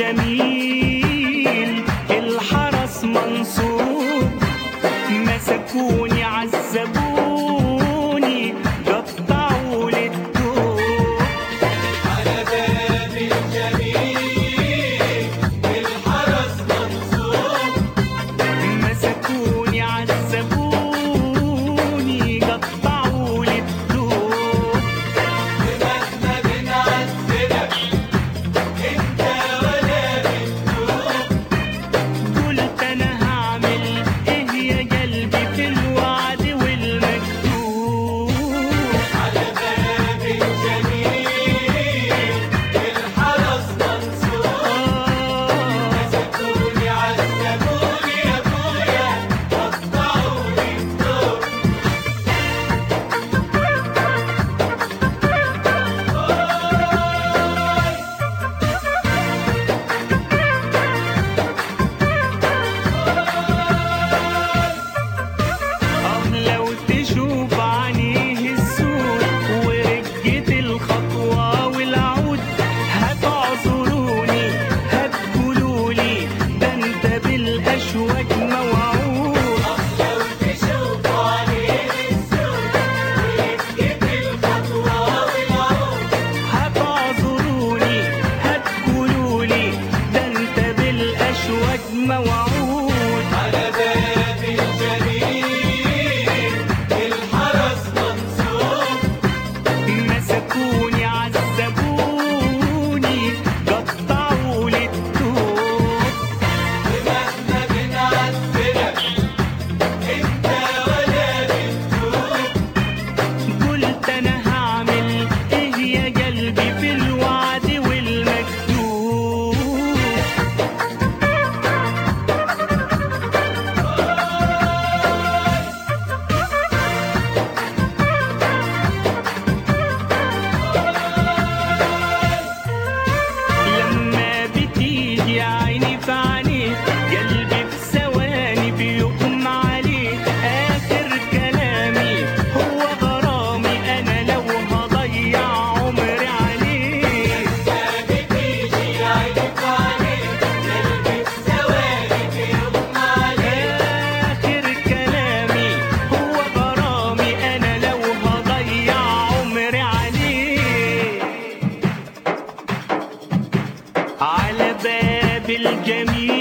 الجميل الحرس منصوب مسكوني عذبوني قطعوا للدوب على باب الجميل الحرس منصوب مسكوني عذبوني قطعوا للدوب ومهما بنعذبك انت ولا بتدوب قلت انا هعمل ايه يا قلبي في الوعد والمكتوب على باب الجميل الحرس منصوب مسكوني عذبوني يا ابويا قطعوا لي الدور اه لو تشوف عينيه السود ورجة الخطوة والعود هتعذروني هتقولولي ده انت بالاشواك موعود لو تشوفوا عليه السود ويسكت الخطوة والعود هتعذروني هتقولولي ده انت بالاشواك موعود على باب الجميل الحرس منصوب مسكوني عذبوني قطعوا للدوب ومهما بنعذبك انت ولا بتدوب قلت انا هعمل ايه يا قلبي في الوعد والمكتوب لما بتيجي عيني في عينيه قلبي في ثواني بيقوم عليه آخر كلامي هو غرامي أنا لو هضيع عمري عليه بتيجي عينك عليك قلبي في ثواني بيغمى عليك آخر كلامي هو غرامي أنا لو هضيع عمري عليه على باب الجميل